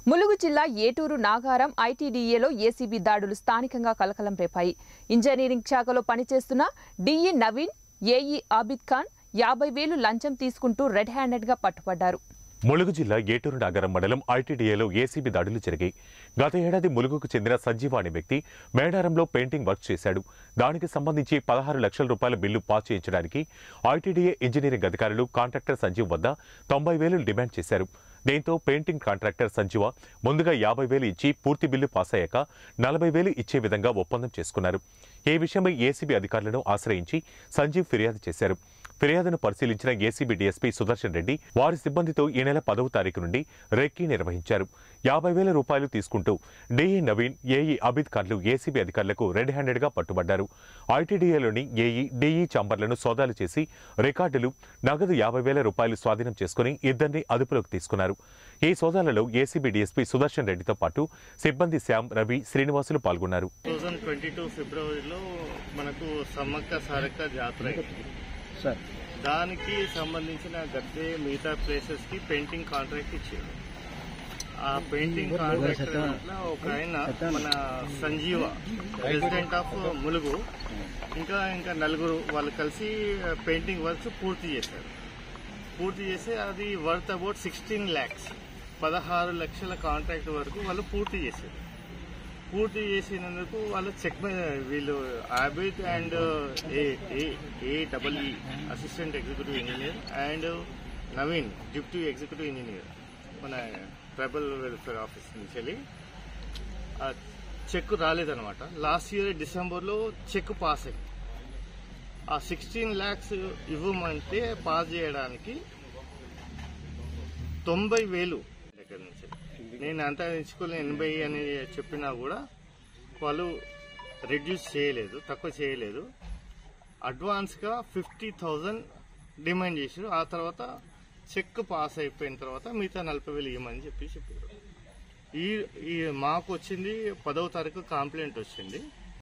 ములుగు జిల్లా ఏటూరు నాగారం ఐటీడీఏలో ఏసీబీ దాడులు స్థానికంగా కలకలం రేపాయి ఇంజనీరింగ్ శాఖలో పనిచేస్తున్న డిఈ నవీన్ ఏఈ ఆబిద్ ఖాన్ యాభై వేలు లంచం తీసుకుంటూ రెడ్ హ్యాండెడ్గా పట్టుబడ్డారు ములుగు జిల్లా ఏటూరు నగరం మండలం ఐటీడీఏలో ఏసీబీ దాడులు జరిగాయి గత ఏడాది ములుగుకు చెందిన సంజీవ అనే వ్యక్తి మేడారంలో పెయింటింగ్ వర్క్ చేశాడు దానికి సంబంధించి పదహారు లక్షల రూపాయల బిల్లు పాస్ చేయించడానికి ఐటీడీఏ ఇంజనీరింగ్ అధికారులు కాంట్రాక్టర్ సంజీవ్ వద్ద తొంభై వేలు డిమాండ్ చేశారు దీంతో పెయింటింగ్ కాంట్రాక్టర్ సంజీవ ముందుగా యాభై వేలు ఇచ్చి పూర్తి బిల్లు పాస్ అయ్యాక నలభై వేలు ఇచ్చే విధంగా ఒప్పందం చేసుకున్నారు ఈ విషయమై ఏసీబీ అధికారులను ఆశ్రయించి సంజీవ్ ఫిర్యాదు చేశారు ఫిర్యాదును పరిశీలించిన ఏసీబీ డీఎస్పీ సుదర్శన్ రెడ్డి వారి సిబ్బందితో ఈ నెల పదవ తారీఖు నుండి రెక్కీ నిర్వహించారు యాభై వేల రూపాయలు తీసుకుంటూ డిఈ నవీన్ ఏఈ అబిద్ ఖాన్లు ఏసీబీ అధికారులకు రెడ్ హ్యాండెడ్ గా పట్టుబడ్డారు ఐటీడీఏలోని ఏఈ డిఈ చాంబర్లను సోదాలు చేసి రికార్డులు నగదు యాభై వేల రూపాయలు స్వాధీనం చేసుకుని ఇద్దరిని అదుపులోకి తీసుకున్నారు ఈ సోదాలలో ఏసీబీ డీఎస్పీ సుదర్శన్ రెడ్డితో పాటు సిబ్బంది శ్యామ్ రవి శ్రీనివాసులు పాల్గొన్నారు టూ థౌజండ్ ట్వంటీ టూ ఫిబ్రవరిలో మనకు సమ్మక్క సారక్క జాతర అయింది. సార్ దానికి సంబంధించిన గద్దె మిగతా ప్లేసెస్ కి పెయింటింగ్ కాంట్రాక్ట్ ఇచ్చారు ఆ పెయింటింగ్ కాంట్రాక్టర్ దాంట్లో ఒక ఆయన మన సంజీవ రెసిడెంట్ ఆఫ్ ములుగు ఇంకా ఇంకా నలుగురు వాళ్ళు కలిసి పెయింటింగ్ వర్క్స్ పూర్తి చేశారు పూర్తి చేసి అది వర్త్ అబౌట్ సిక్స్టీన్ ల్యాక్స్ పదహారు లక్షల కాంట్రాక్ట్ వరకు వాళ్ళు పూర్తి చేశారు పూర్తి చేసినందుకు వాళ్ళు చెక్ మీద వీళ్ళు Abid and A A double E assistant executive engineer and Naveen deputy executive engineer మన ట్రైబల్ వెల్ఫేర్ ఆఫీస్ నుంచి వెళ్ళి ఆ చెక్ రాలేదన్నమాట లాస్ట్ ఇయర్ డిసెంబర్లో చెక్ పాస్ అయింది ఆ సిక్స్టీన్ ల్యాక్స్ ఇవ్వమంటే పాస్ చేయడానికి తొంభై వేలు దగ్గర నుంచి నేను అంతా ఎంచుకోలేని ఎనభై అని చెప్పినా కూడా వాళ్ళు రెడ్యూస్ చేయలేదు తక్కువ చేయలేదు అడ్వాన్స్గా ఫిఫ్టీ థౌజండ్ డిమాండ్ చేశారు ఆ తర్వాత చెక్ పాస్ అయిపోయిన తర్వాత మిగతా నలభై వేలు ఇవ్వమని చెప్పి చెప్పారు ఈ ఈ మాకు వచ్చింది పదవ తారీఖు కంప్లైంట్ వచ్చింది